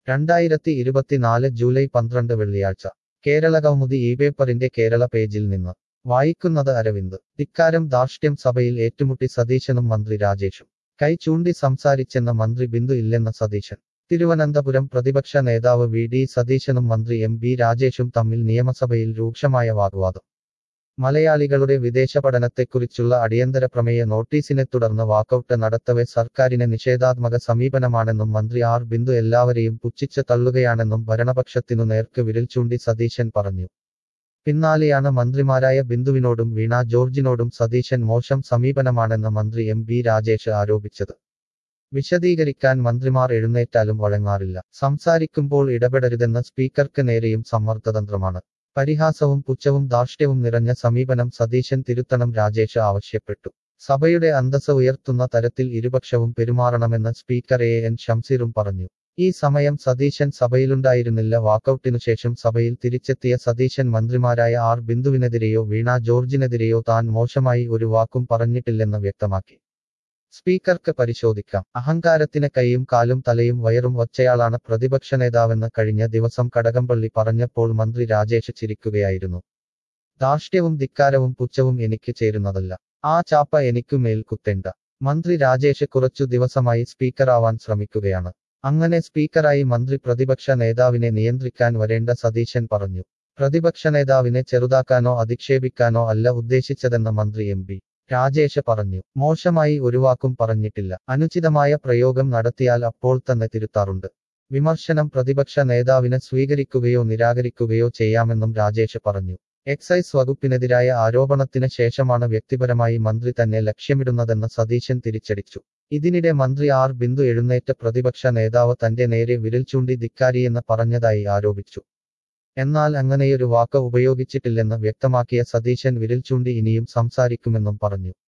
രണ്ടായിരത്തി ഇരുപത്തിനാല് ജൂലൈ പന്ത്രണ്ട് വെള്ളിയാഴ്ച കേരള കൗമുദി ഈ പേപ്പറിന്റെ കേരള പേജിൽ നിന്ന് വായിക്കുന്നത് അരവിന്ദ് ധിക്കാരം ധാർഷ്ട്യം സഭയിൽ ഏറ്റുമുട്ടി സതീശനും മന്ത്രി രാജേഷും കൈ ചൂണ്ടി സംസാരിച്ചെന്ന മന്ത്രി ബിന്ദു ഇല്ലെന്ന സതീശൻ തിരുവനന്തപുരം പ്രതിപക്ഷ നേതാവ് വി ഡി സതീശനും മന്ത്രി എം ബി രാജേഷും തമ്മിൽ നിയമസഭയിൽ രൂക്ഷമായ വാഗ്വാദം മലയാളികളുടെ വിദേശ പഠനത്തെക്കുറിച്ചുള്ള അടിയന്തര പ്രമേയ നോട്ടീസിനെ തുടർന്ന് വാക്കൌട്ട് നടത്തവെ സർക്കാരിന് നിഷേധാത്മക സമീപനമാണെന്നും മന്ത്രി ആർ ബിന്ദു എല്ലാവരെയും പുച്ഛിച്ച് തള്ളുകയാണെന്നും ഭരണപക്ഷത്തിനു നേർക്ക് വിരൽ ചൂണ്ടി സതീശൻ പറഞ്ഞു പിന്നാലെയാണ് മന്ത്രിമാരായ ബിന്ദുവിനോടും വീണ ജോർജിനോടും സതീശൻ മോശം സമീപനമാണെന്ന് മന്ത്രി എം ബി രാജേഷ് ആരോപിച്ചത് വിശദീകരിക്കാൻ മന്ത്രിമാർ എഴുന്നേറ്റാലും വഴങ്ങാറില്ല സംസാരിക്കുമ്പോൾ ഇടപെടരുതെന്ന സ്പീക്കർക്ക് നേരെയും സമ്മർദ്ദതന്ത്രമാണ് പരിഹാസവും പുച്ഛവും ധാർഷ്ട്യവും നിറഞ്ഞ സമീപനം സതീശൻ തിരുത്തണം രാജേഷ് ആവശ്യപ്പെട്ടു സഭയുടെ അന്തസ് ഉയർത്തുന്ന തരത്തിൽ ഇരുപക്ഷവും പെരുമാറണമെന്ന് സ്പീക്കർ എ എൻ ഷംസീറും പറഞ്ഞു ഈ സമയം സതീശൻ സഭയിലുണ്ടായിരുന്നില്ല വാക്കൌട്ടിനു ശേഷം സഭയിൽ തിരിച്ചെത്തിയ സതീശൻ മന്ത്രിമാരായ ആർ ബിന്ദുവിനെതിരെയോ വീണ ജോർജിനെതിരെയോ താൻ മോശമായി ഒരു വാക്കും പറഞ്ഞിട്ടില്ലെന്ന് വ്യക്തമാക്കി സ്പീക്കർക്ക് പരിശോധിക്കാം അഹങ്കാരത്തിന് കൈയും കാലും തലയും വയറും വച്ചയാളാണ് പ്രതിപക്ഷ നേതാവെന്ന് കഴിഞ്ഞ ദിവസം കടകംപള്ളി പറഞ്ഞപ്പോൾ മന്ത്രി രാജേഷ് ചിരിക്കുകയായിരുന്നു ധാർഷ്ട്യവും ധിക്കാരവും പുച്ഛവും എനിക്ക് ചേരുന്നതല്ല ആ ചാപ്പ എനിക്കു മേൽ കുത്തേണ്ട മന്ത്രി രാജേഷ് കുറച്ചു ദിവസമായി സ്പീക്കറാവാൻ ശ്രമിക്കുകയാണ് അങ്ങനെ സ്പീക്കറായി മന്ത്രി പ്രതിപക്ഷ നേതാവിനെ നിയന്ത്രിക്കാൻ വരേണ്ട സതീശൻ പറഞ്ഞു പ്രതിപക്ഷ നേതാവിനെ ചെറുതാക്കാനോ അധിക്ഷേപിക്കാനോ അല്ല ഉദ്ദേശിച്ചതെന്ന് മന്ത്രി എം പി രാജേഷ് പറഞ്ഞു മോശമായി ഒരു വാക്കും പറഞ്ഞിട്ടില്ല അനുചിതമായ പ്രയോഗം നടത്തിയാൽ അപ്പോൾ തന്നെ തിരുത്താറുണ്ട് വിമർശനം പ്രതിപക്ഷ നേതാവിന് സ്വീകരിക്കുകയോ നിരാകരിക്കുകയോ ചെയ്യാമെന്നും രാജേഷ് പറഞ്ഞു എക്സൈസ് വകുപ്പിനെതിരായ ആരോപണത്തിന് ശേഷമാണ് വ്യക്തിപരമായി മന്ത്രി തന്നെ ലക്ഷ്യമിടുന്നതെന്ന് സതീശൻ തിരിച്ചടിച്ചു ഇതിനിടെ മന്ത്രി ആർ ബിന്ദു എഴുന്നേറ്റ പ്രതിപക്ഷ നേതാവ് തന്റെ നേരെ വിരൽ ചൂണ്ടി ധിക്കാരിയെന്ന് പറഞ്ഞതായി ആരോപിച്ചു എന്നാൽ അങ്ങനെയൊരു വാക്ക് ഉപയോഗിച്ചിട്ടില്ലെന്ന് വ്യക്തമാക്കിയ സതീശൻ വിരൽ ചൂണ്ടി ഇനിയും സംസാരിക്കുമെന്നും പറഞ്ഞു